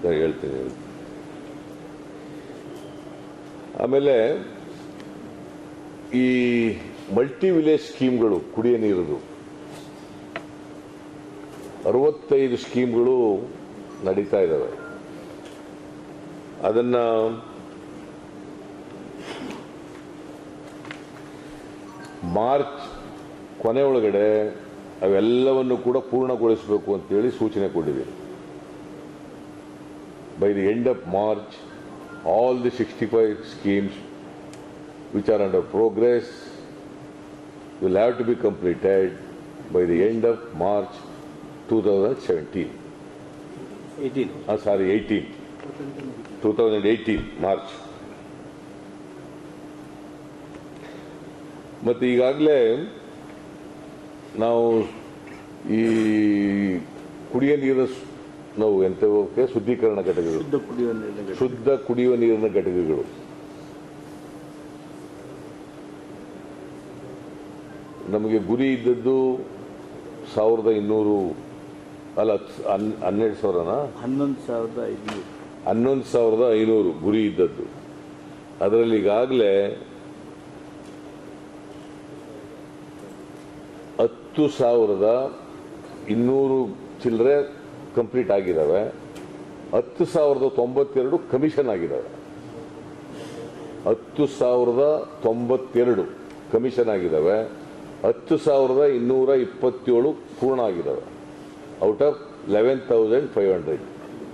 ನಾನು ಹೇಳ್ತೀನಿ ಆಮೇಲೆ ಈ ಮಲ್ಟಿ ವಿಲೇಜ್ ಸ್ಕೀಮ್ಗಳು ಕುಡಿಯ ನೀರದು ಅರವತ್ತೈದು ಸ್ಕೀಮ್ಗಳು ನಡೀತಾ ಇದ್ದಾವೆ ಅದನ್ನ ಮಾರ್ಚ್ ಕೊನೆ ಒಳಗಡೆ ಅವೆಲ್ಲವನ್ನು ಕೂಡ ಪೂರ್ಣಗೊಳಿಸಬೇಕು ಅಂತೇಳಿ ಸೂಚನೆ ಕೊಟ್ಟಿದ್ದೀವಿ by the end of March all the sixty five schemes which are under progress will have to be completed by the end of March 2017. Eighteen Uh, sorry, 18. 2018, March. ಮತ್ತು ಈಗಾಗಲೇ ನಾವು ಈ ಕುಡಿಯ ನೀರಿನ ಸ್- ನಾವು ಎಂತ ಶುದ್ಧೀಕರಣ ಘಟಕಗಳು ಶುದ್ಧ ಕುಡಿಯುವ ನೀರಿನ ಘಟಕ. ಶುದ್ಧ ಕುಡಿಯುವ ನೀರಿನ ಘಟಕಗಳು ನಮಗೆ ಗುರಿ ಇದ್ದದ್ದು ಸಾವಿರದ ಇನ್ನೂರು ಅಲ್ಲ ಹತ್- ಹನ್- ಹನ್ನೆರಡು ಸಾವಿರನಾ ಹನ್ನೊಂದು ಸಾವಿರದ ಐದುನೂರು ಹನ್ನೊಂದು ಸಾವಿರದ ಐನೂರು ಗುರಿ ಇದ್ದದ್ದು ಅದರಲ್ಲಿ ಈಗಾಗಲೇ ಹತ್ತು ಸಾವಿರದ ಇನ್ನೂರು ಚಿಲ್ಲರೆ ಕಂಪ್ಲೀಟ್ ಆಗಿದ್ದಾವೆ ಹತ್ತು ಸಾವಿರದ ತೊಂಬತ್ತೆರಡು ಕಮಿಷನ್ ಆಗಿದ್ದಾವೆ ಹತ್ತು ಸಾವಿರದ ತೊಂಬತ್ತೆರಡು ಕಮಿಷನ್ ಆಗಿದ್ದಾವೆ ಹತ್ತು ಸಾವಿರದ ಇನ್ನೂರ ಇಪ್ಪತ್ತೇಳು ಪೂರ್ಣ ಆಗಿದ್ದಾವೆ out of eleven thousand five hundred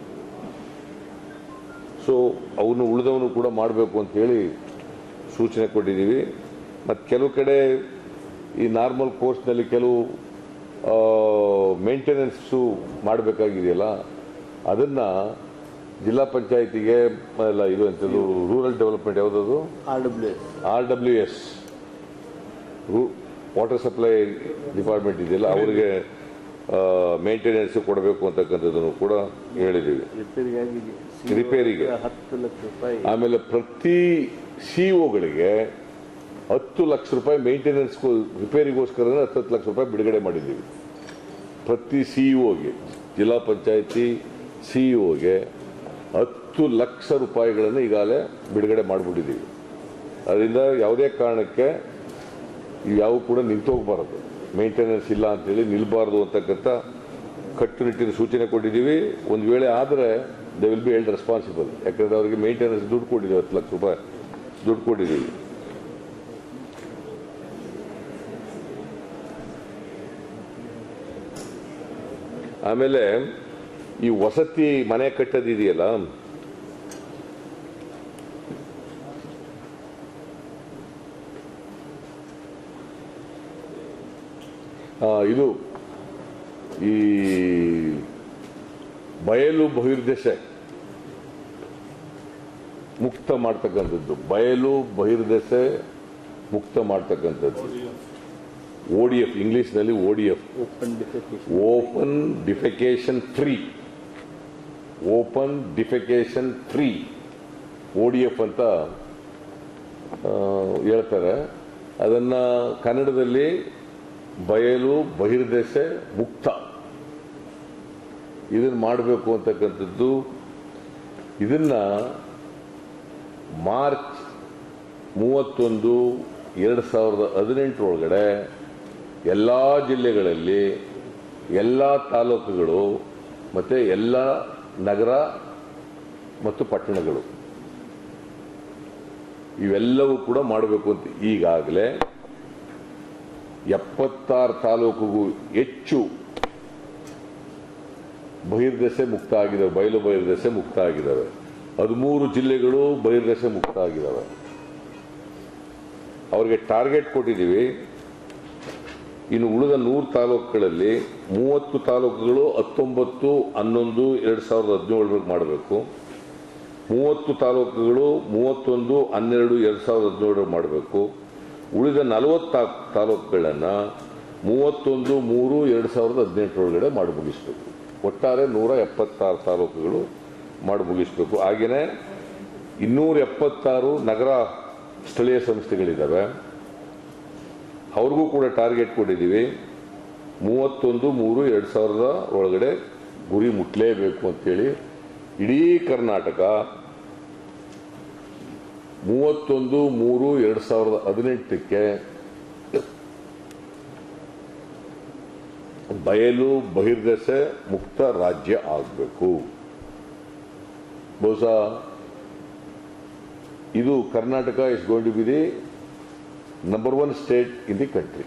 so ಅವನು ಉಳಿದವನು ಕೂಡ ಮಾಡಬೇಕು ಅಂತ ಹೇಳಿ ಸೂಚನೆ ಕೊಟ್ಟಿದ್ದೀವಿ ಮತ್ತು ಕೆಲವು ಕಡೆ ಈ ನಾರ್ಮಲ್ ಕೋರ್ಸ್ನಲ್ಲಿ ಕೆಲವು ಮೇಂಟೆನೆನ್ಸು ಮಾಡಬೇಕಾಗಿದೆಯಲ್ಲ ಅದನ್ನು ಜಿಲ್ಲಾ ಪಂಚಾಯತಿಗೆ ಅಲ್ಲ ಇದು ಎಂಥದ್ದು ರೂರಲ್ ಡೆವಲಪ್ಮೆಂಟ್ ಯಾವುದದು R W S R W S water supply department ಇದೆಯಲ್ಲ ಅವರಿಗೆ ಮೇಂಟೆನೆನ್ಸ್ ಕೊಡಬೇಕು ಅಂತಕ್ಕಂಥದ್ದನ್ನು ಕೂಡ ಹೇಳಿದ್ದೀವಿ ರಿಪೇರಿಗಾಗಿ ರಿಪೇರಿಗೆ. ಹತ್ತು ಲಕ್ಷ ರೂಪಾಯಿ ಆಮೇಲೆ ಪ್ರತಿ ಸಿಇಒಗಳಿಗೆ ಹತ್ತು ಲಕ್ಷ ರೂಪಾಯಿ ಮೇಂಟೆನೆನ್ಸ್ ರಿಪೇರಿಗೋಸ್ಕರ ಹತ್ತು ಹತ್ತು ಲಕ್ಷ ರೂಪಾಯಿ ಬಿಡುಗಡೆ ಮಾಡಿದ್ದೀವಿ ಪ್ರತಿ ಸಿಇಒಗೆ ಜಿಲ್ಲಾ ಪಂಚಾಯತಿ ಸಿಇಒಗೆ ಹತ್ತು ಲಕ್ಷ ರೂಪಾಯಿಗಳನ್ನು ಈಗಾಗಲೇ ಬಿಡುಗಡೆ ಮಾಡಿಬಿಟ್ಟಿದ್ದೀವಿ ಅದರಿಂದ ಯಾವುದೇ ಕಾರಣಕ್ಕೆ ಯಾವ ಕೂಡ ನಿಂತೋಗ್ಬಾರದು ಮೇಂಟೆನೆನ್ಸ್ ಇಲ್ಲ ಅಂತೇಳಿ ನಿಲ್ಬಾರ್ದು ಅಂತಕ್ಕಂಥ ಕಟ್ಟುನಿಟ್ಟಿನ ಸೂಚನೆ ಕೊಟ್ಟಿದ್ದೀವಿ ಒಂದು ವೇಳೆ ಆದರೆ they will be held responsible ಯಾಕಂದ್ರೆ ಅವರಿಗೆ ಮೇಂಟೆನೆನ್ಸ್ ದುಡ್ಡು ಕೊಟ್ಟಿದ್ದೀವಿ ಹತ್ತು ಲಕ್ಷ ರೂಪಾಯಿ ದುಡ್ಡು ಕೊಟ್ಟಿದ್ದೀವಿ ಆಮೇಲೆ ಈ ವಸತಿ ಮನೆ ಕಟ್ಟೋದಿದೆಯಲ್ಲ ಆ, ಇದು ಈ ಬಯಲು ಬಹಿರ್ದೆಸೆ ಮುಕ್ತ ಮಾಡ್ತಕ್ಕಂಥದ್ದು ಬಯಲು ಬಹಿರ್ದೆಸೆ ಮುಕ್ತ ಮಾಡ್ತಕ್ಕಂಥದ್ದು ಓ ಡಿ ಎಫ್ ಇಂಗ್ಲಿಷ್ನಲ್ಲಿ O D F open defecation open defecation free open defecation free O D F ಅಂತ ಆ, ಹೇಳ್ತಾರೆ ಅದನ್ನ ಕನ್ನಡದಲ್ಲಿ ಬಯಲು ಬಹಿರ್ದೆಸೆ ಮುಕ್ತ ಇದನ್ನು ಮಾಡಬೇಕು ಅಂತಕ್ಕಂಥದ್ದು ಇದನ್ನ ಮಾರ್ಚ್ ಮೂವತ್ತೊಂದು ಎರಡು ಸಾವಿರದ ಹದಿನೆಂಟರೊಳಗಡೆ ಎಲ್ಲ ಜಿಲ್ಲೆಗಳಲ್ಲಿ ಎಲ್ಲ ತಾಲೂಕುಗಳು ಮತ್ತು ಎಲ್ಲ ನಗರ ಮತ್ತು ಪಟ್ಟಣಗಳು ಇವೆಲ್ಲವೂ ಕೂಡ ಮಾಡಬೇಕು ಅಂತ ಈಗಾಗಲೇ ಎಪ್ಪತ್ತಾರು ತಾಲೂಕಿಗೂ ಹೆಚ್ಚು ಬಹಿರ್ದೆಸೆ ಮುಕ್ತ ಆಗಿದ್ದಾವೆ ಬಯಲು ಬಹಿರ್ದೆಸೆ ಮುಕ್ತ ಆಗಿದ್ದಾವೆ ಹದಿಮೂರು ಜಿಲ್ಲೆಗಳು ಬಹಿರ್ದೆಸೆ ಮುಕ್ತ ಆಗಿದ್ದಾವೆ ಅವರಿಗೆ ಟಾರ್ಗೆಟ್ ಕೊಟ್ಟಿದ್ದೀವಿ ಇನ್ನು ಉಳಿದ ನೂರು ತಾಲೂಕುಗಳಲ್ಲಿ ಮೂವತ್ತು ತಾಲೂಕುಗಳು ಹತ್ತೊಂಬತ್ತು ಹನ್ನೊಂದು ಎರಡು ಸಾವಿರದ ಹದಿನೇಳರಿಗೆ ಮಾಡಬೇಕು ಮೂವತ್ತು ತಾಲೂಕುಗಳು ಮೂವತ್ತೊಂದು ಹನ್ನೆರಡು ಎರಡು ಸಾವಿರದ ಹದಿನೇಳರಿಗೆ ಮಾಡಬೇಕು ಉಳಿದ ನಲವತ್ತು ತಾಲೂಕುಗಳನ್ನು ಮೂವತ್ತೊಂದು ಮೂರು ಎರಡು ಸಾವಿರದ ಹದಿನೆಂಟರೊಳಗಡೆ ಮಾಡಿ ಮುಗಿಸ್ಬೇಕು ಒಟ್ಟಾರೆ ನೂರ ಎಪ್ಪತ್ತಾರು ತಾಲೂಕುಗಳು ಮಾಡಿ ಮುಗಿಸ್ಬೇಕು ಹಾಗೆಯೇ ಇನ್ನೂರ ಎಪ್ಪತ್ತಾರು ನಗರ ಸ್ಥಳೀಯ ಸಂಸ್ಥೆಗಳಿದ್ದಾವೆ ಅವ್ರಿಗೂ ಕೂಡ ಟಾರ್ಗೆಟ್ ಕೊಟ್ಟಿದ್ದೀವಿ ಮೂವತ್ತೊಂದು ಮೂರು ಎರಡು ಸಾವಿರದ ಒಳಗಡೆ ಗುರಿ ಮುಟ್ಟಲೇಬೇಕು ಅಂತೇಳಿ ಇಡೀ ಕರ್ನಾಟಕ ಮೂವತ್ತೊಂದು ಮೂರು ಎರಡು ಸಾವಿರದ ಹದಿನೆಂಟಕ್ಕೆ ಬಯಲು ಬಹಿರ್ದೆಸೆ ಮುಕ್ತ ರಾಜ್ಯ ಆಗಬೇಕು ಬಹುಶಃ ಇದು Karnataka is going to be the number one state in the country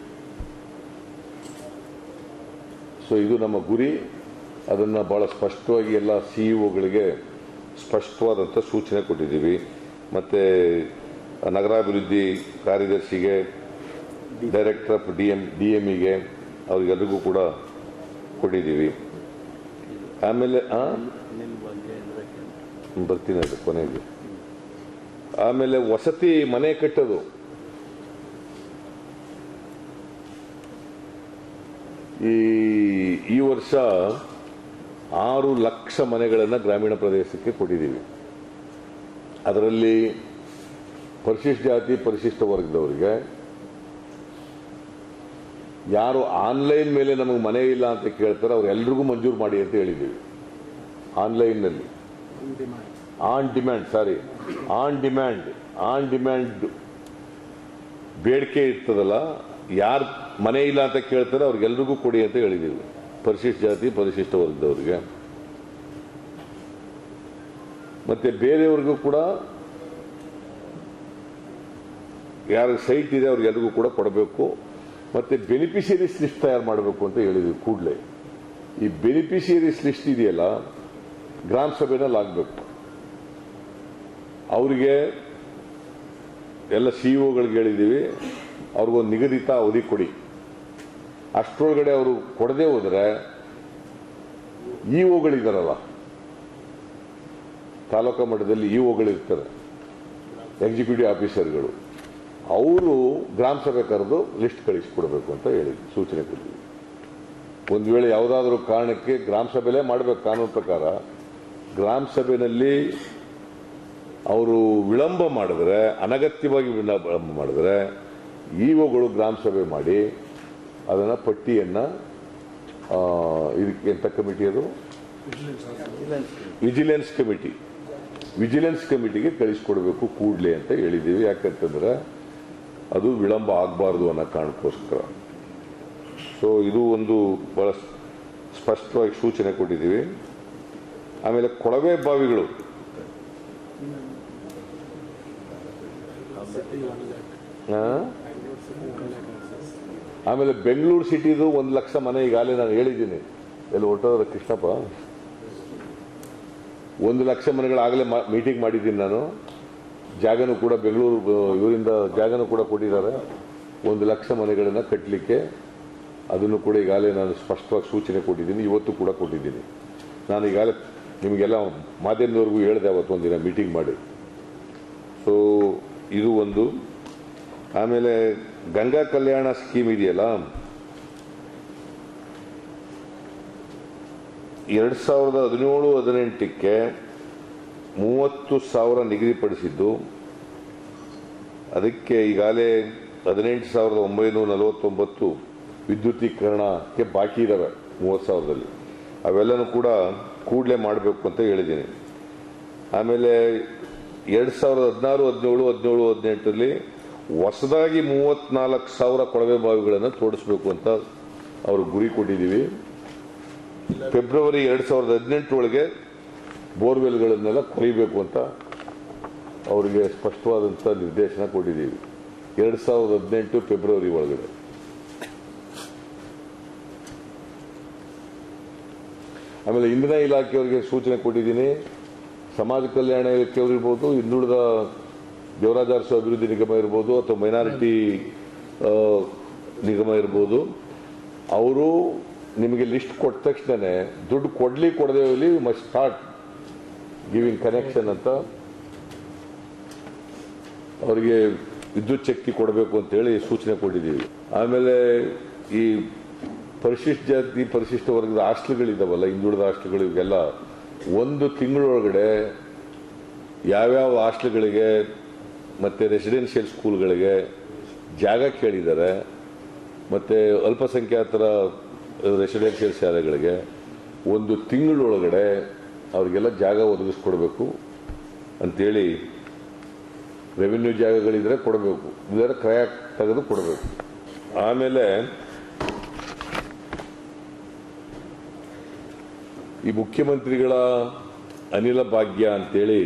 so ಇದು ನಮ್ಮ ಗುರಿ ಅದನ್ನು ಬಹಳ ಸ್ಪಷ್ಟವಾಗಿ ಎಲ್ಲ ಸಿಇಒಗಳಿಗೆ ಸ್ಪಷ್ಟವಾದಂಥ ಸೂಚನೆ ಕೊಟ್ಟಿದ್ದೀವಿ ಮತ್ತು ನಗರಾಭಿವೃದ್ಧಿ ಕಾರ್ಯದರ್ಶಿಗೆ director of D M D M ಇಗೆ ಅವ್ರಿಗೆಲ್ಲರಿಗೂ ಕೂಡ ಕೊಟ್ಟಿದ್ದೀವಿ ಆಮೇಲೆ ಆ ನಿನ್ನ ಬಗ್ಗೆ ಅಂದ್ರೆ ಬರ್ತೀನಿ ಅದು ಕೊನೆಗೆ ಆಮೇಲೆ ವಸತಿ ಮನೆ ಕಟ್ಟೋದು ಈ ಈ ವರ್ಷ ಆರು ಲಕ್ಷ ಮನೆಗಳನ್ನು ಗ್ರಾಮೀಣ ಪ್ರದೇಶಕ್ಕೆ ಕೊಟ್ಟಿದ್ದೀವಿ ಅದರಲ್ಲಿ ಪರಿಶಿಷ್ಟ ಜಾತಿ ಪರಿಶಿಷ್ಟ ವರ್ಗದವರಿಗೆ ಯಾರು ಆನ್ಲೈನ್ ಮೇಲೆ ನಮಗೆ ಮನೆ ಇಲ್ಲ ಅಂತ ಕೇಳ್ತಾರೆ ಅವ್ರೆಲ್ರಿಗೂ ಮಂಜೂರು ಮಾಡಿ ಅಂತ ಹೇಳಿದ್ದೀವಿ ಆನ್ಲೈನ್ನಲ್ಲಿ on demand sorry on demand on demand ಬೇಡಿಕೆ ಇರ್ತದಲ್ಲ ಯಾರು ಮನೆ ಇಲ್ಲ ಅಂತ ಕೇಳ್ತಾರೆ ಅವ್ರಿಗೆಲ್ರಿಗೂ ಕೊಡಿ ಅಂತ ಹೇಳಿದ್ದೀವಿ ಪರಿಶಿಷ್ಟ ಜಾತಿ ಪರಿಶಿಷ್ಟ ವರ್ಗದವ್ರಿಗೆ ಮತ್ತೆ ಬೇರೆಯವ್ರಿಗೂ ಕೂಡ ಯಾರ ಸೈಟ್ ಇದೆ ಅವ್ರಿಗೆಲ್ರಿಗೂ ಕೂಡ ಕೊಡಬೇಕು ಮತ್ತೆ ಬೆನಿಫಿಷಿಯರೀಸ್ ಲಿಸ್ಟ್ ತಯಾರು ಮಾಡಬೇಕು ಅಂತ ಹೇಳಿದ್ವಿ ಕೂಡಲೇ ಈ ಬೆನಿಫಿಷಿಯರೀಸ್ ಲಿಸ್ಟ್ ಇದೆಯಲ್ಲ ಗ್ರಾಮ ಸಭೆನಲ್ಲಿ ಆಗಬೇಕು ಅವರಿಗೆ ಎಲ್ಲ ಸಿಇಒಗಳಿಗೆ ಹೇಳಿದ್ದೀವಿ ಅವ್ರಿಗೊಂದು ನಿಗದಿತ ಅವಧಿ ಕೊಡಿ ಅಷ್ಟರೊಳಗಡೆ ಅವರು ಕೊಡದೆ ಹೋದರೆ ಇಒಗಳಿದ್ದಾರಲ್ಲ ತಾಲೂಕಾ ಮಟ್ಟದಲ್ಲಿ ಇಒಗಳಿರ್ತಾರೆ ಎಕ್ಸಿಕ್ಯೂಟಿವ್ ಆಫೀಸರ್ಗಳು ಅವರು ಗ್ರಾಮ ಸಭೆ ಕರೆದು ಲಿಸ್ಟ್ ಕಳಿಸ್ಕೊಡ್ಬೇಕು ಅಂತ ಹೇಳಿ ಸೂಚನೆ ಕೊಟ್ಟಿದ್ವಿ ಒಂದು ವೇಳೆ ಯಾವುದಾದ್ರೂ ಕಾರಣಕ್ಕೆ ಗ್ರಾಮ ಸಭೆಲೇ ಮಾಡಬೇಕು ಕಾನೂನು ಪ್ರಕಾರ ಗ್ರಾಮ ಸಭೆಯಲ್ಲಿ ಅವರು ವಿಳಂಬ ಮಾಡಿದ್ರೆ ಅನಗತ್ಯವಾಗಿ ವಿಳಂಬ ಮಾಡಿದ್ರೆ ಇಒಗಳು ಗ್ರಾಮ ಸಭೆ ಮಾಡಿ ಅದನ್ನ ಪಟ್ಟಿಯನ್ನ ಆ, ಇದಕ್ಕೆ ಎಂತ ಕಮಿಟಿ ಅದು ವಿಜಿಲೆನ್ಸ್ ಕಮಿಟಿ ವಿಜಿಲೆನ್ಸ್ ಕಮಿಟಿಗೆ ಕಳಿಸ್ಕೊಡ್ಬೇಕು ಕೂಡಲೇ ಅಂತ ಹೇಳಿದ್ದೀವಿ ಯಾಕಂತಂದ್ರೆ ಅದು ವಿಳಂಬ ಆಗಬಾರ್ದು ಅನ್ನೋ ಕಾರಣಕ್ಕೋಸ್ಕರ ಸೊ ಇದು ಒಂದು ಬಹಳ ಸ್ಪಷ್ಟವಾಗಿ ಸೂಚನೆ ಕೊಟ್ಟಿದ್ದೀವಿ ಆಮೇಲೆ ಕೊಳವೆ ಬಾವಿಗಳು ಆ? ಆಮೇಲೆ ಬೆಂಗಳೂರು ಸಿಟಿದು ಒಂದು ಲಕ್ಷ ಮನೆ ಈಗಾಗಲೇ ನಾನು ಹೇಳಿದ್ದೀನಿ ಎಲ್ಲಿ ಹೊರಟೋದ್ರ ಕೃಷ್ಣಪ್ಪ ಒಂದು ಲಕ್ಷ ಮನೆಗಳಾಗಲೇ ಮೀಟಿಂಗ್ ಮಾಡಿದ್ದೀನಿ ನಾನು ಜಾಗನೂ ಕೂಡ ಬೆಂಗಳೂರು ಬ- ಇವರಿಂದ ಜಾಗನೂ ಕೂಡ ಕೊಟ್ಟಿದ್ದಾರೆ ಒಂದು ಲಕ್ಷ ಮನೆಗಳನ್ನು ಕಟ್ಟಲಿಕ್ಕೆ ಅದನ್ನು ಕೂಡ ಈಗಾಗಲೇ ನಾನು ಸ್ಪಷ್ಟವಾಗಿ ಸೂಚನೆ ಕೊಟ್ಟಿದ್ದೀನಿ ಇವತ್ತು ಕೂಡ ಕೊಟ್ಟಿದ್ದೀನಿ ನಾನು ಈಗಾಗಲೇ ನಿಮಗೆಲ್ಲ ಮಾಧ್ಯಮದವರೆಗೂ ಹೇಳಿದೆ ಅವತ್ತು ಒಂದಿನ ಮೀಟಿಂಗ್ ಮಾಡಿ ಸೊ ಇದು ಒಂದು ಆಮೇಲೆ ಗಂಗಾ ಕಲ್ಯಾಣ ಸ್ಕೀಮ್ ಇದೆಯಲ್ಲ ಎರಡು ಸಾವಿರದ ಹದಿನೇಳು ಹದಿನೆಂಟಕ್ಕೆ ಮೂವತ್ತು ಸಾವಿರ ನಿಗದಿಪಡಿಸಿದ್ದು ಅದಕ್ಕೆ ಈಗಾಗಲೇ ಹದಿನೆಂಟು ಸಾವಿರದ ಒಂಬೈನೂರ ನಲವತ್ತೊಂಬತ್ತು ವಿದ್ಯುತೀಕರಣಕ್ಕೆ ಬಾಕಿ ಇದ್ದಾವೆ ಮೂವತ್ತು ಸಾವಿರದಲ್ಲಿ ಅವೆಲ್ಲನೂ ಕೂಡ ಕೂಡಲೇ ಮಾಡಬೇಕು ಅಂತ ಹೇಳಿದ್ದೀನಿ ಆಮೇಲೆ ಎರಡು ಸಾವಿರದ ಹದಿನಾರು ಹದಿನೇಳು ಹದಿನೇಳು ಹದಿನೆಂಟರಲ್ಲಿ ಹೊಸದಾಗಿ ಮೂವತ್ನಾಲ್ಕು ಸಾವಿರ ಕೊಳವೆ ಬಾವಿಗಳನ್ನು ತೋಡಿಸ್ಬೇಕು ಅಂತ ಅವರು ಗುರಿ ಕೊಟ್ಟಿದ್ದೀವಿ ಫೆಬ್ರವರಿ ಎರಡು ಸಾವಿರದ ಹದಿನೆಂಟರೊಳಗೆ ಬೋರ್ವೆಲ್ಗಳನ್ನೆಲ್ಲ ಕೊರಿಬೇಕು ಅಂತ ಅವರಿಗೆ ಸ್ಪಷ್ಟವಾದಂಥ ನಿರ್ದೇಶನ ಕೊಟ್ಟಿದ್ದೀವಿ ಎರಡು ಸಾವಿರದ ಹದಿನೆಂಟು ಫೆಬ್ರವರಿ ಒಳಗಡೆ ಆಮೇಲೆ ಇಂಧನ ಇಲಾಖೆಯವರಿಗೆ ಸೂಚನೆ ಕೊಟ್ಟಿದ್ದೀನಿ ಸಮಾಜ ಕಲ್ಯಾಣ ಇಲಾಖೆಯವರು ಇರ್ಬೋದು ಹಿಂದುಳಿದ ದೇವರಾಜ ಅರಸು ಅಭಿವೃದ್ಧಿ ನಿಗಮ ಇರ್ಬೋದು ಅಥವಾ ಮೈನಾರಿಟಿ ಆ, ನಿಗಮ ಇರ್ಬೋದು ಅವರು ನಿಮಗೆ ಲಿಸ್ಟ್ ಕೊಟ್ಟ ತಕ್ಷಣನೇ ದುಡ್ಡು ಕೊಡ್ಲಿ ಕೊಡದೇ ಹೋಗ್ಲಿ ಮಸ್ಟ್ ಸ್ಟಾರ್ಟ್ ಗಿವಿಂಗ್ ಕನೆಕ್ಷನ್ ಅಂತ ಅವರಿಗೆ ವಿದ್ಯುತ್ ಶಕ್ತಿ ಕೊಡಬೇಕು ಅಂತೇಳಿ ಸೂಚನೆ ಕೊಟ್ಟಿದ್ದೀವಿ ಆಮೇಲೆ ಈ ಪರಿಶಿಷ್ಟ ಜಾತಿ ಪರಿಶಿಷ್ಟ ವರ್ಗದ ಹಾಸ್ಟೆಲ್ಗಳಿದಾವಲ್ಲ ಹಿಂದುಳಿದ ಹಾಸ್ಟೆಲ್ಗಳು ಇವೆಲ್ಲ ಒಂದು ತಿಂಗಳೊಳಗಡೆ ಯಾವ್ಯಾವ ಹಾಸ್ಟೆಲ್ಗಳಿಗೆ ಮತ್ತು ರೆಸಿಡೆನ್ಷಿಯಲ್ ಸ್ಕೂಲ್ಗಳಿಗೆ ಜಾಗ ಕೇಳಿದ್ದಾರೆ ಮತ್ತು ಅಲ್ಪಸಂಖ್ಯಾತರ ರೆಸಿಡೆನ್ಷಿಯಲ್ ಶಾಲೆಗಳಿಗೆ ಒಂದು ತಿಂಗಳೊಳಗಡೆ ಅವ್ರಿಗೆಲ್ಲ ಜಾಗ ಒದಗಿಸ್ಕೊಡ್ಬೇಕು ಅಂತೇಳಿ ರೆವಿನ್ಯೂ ಜಾಗಗಳಿದ್ರೆ ಕೊಡಬೇಕು ಇಲ್ಲದ್ರೆ ಕ್ರಯ ತೆಗೆದು ಕೊಡಬೇಕು ಆಮೇಲೆ ಈ ಮುಖ್ಯಮಂತ್ರಿಗಳ ಅನಿಲ ಭಾಗ್ಯ ಅಂತೇಳಿ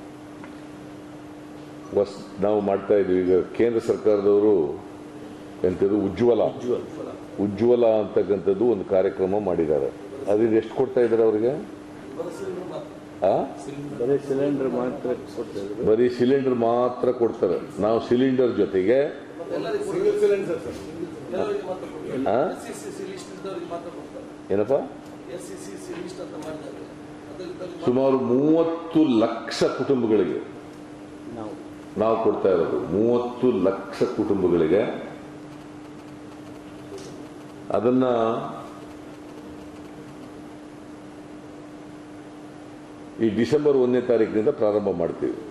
ವಸ್ ನಾವು ಮಾಡ್ತಾ ಇದ್ವಿ ಈಗ ಕೇಂದ್ರ ಸರ್ಕಾರದವರು ಎಂಥದ್ದು ಉಜ್ವಲ ಉಜ್ವಲ್ ಫಲ ಉಜ್ವಲ ಅಂತಕ್ಕಂಥದ್ದು ಒಂದು ಕಾರ್ಯಕ್ರಮ ಮಾಡಿದ್ದಾರೆ ಅದ್ರಿಂದ ಎಷ್ಟು ಕೊಡ್ತಾ ಇದ್ದಾರೆ ಅವ್ರಿಗೆ ಆ ಬರೀ ಸಿಲಿಂಡರ್ ಮಾತ್ರ ಕೊಡ್ತಿದ್ರು ಬರೀ ಸಿಲಿಂಡರ್ ಮಾತ್ರ ಕೊಡ್ತಾರೆ ನಾವು ಸಿಲಿಂಡರ್ ಜೊತೆಗೆ ಸಿಂಗಲ್ ಸಿಲಿಂಡರ್ ಸರ್ ಕೆಲವರಿಗೆ ಮಾತ್ರ ಕೊಡ್ತಾರೆ. ಆ? SCC ಲಿಸ್ಟ್ ಇದ್ದವ್ರಿಗೆ ಮಾತ್ರ ಕೊಡ್ತಾರೆ ಏನಪ್ಪ ಎಸ್ ಲಿಸ್ಟ್ ಅಂತ ಮಾಡಿದ್ದಾರೆ ಅದ್ರಲ್ಲಿ ಸುಮಾರು ಮೂವತ್ತು ಲಕ್ಷ ಕುಟುಂಬಗಳಿಗೆ ನಾವು ನಾವು ಕೊಡ್ತಾ ಇರೋದು ಮೂವತ್ತು ಲಕ್ಷ ಕುಟುಂಬಗಳಿಗೆ ಅದನ್ನ ಈ ಡಿಸೆಂಬರ್ ಒಂದನೇ ತಾರೀಕಿನಿಂದ ಪ್ರಾರಂಭ ಮಾಡ್ತೀವಿ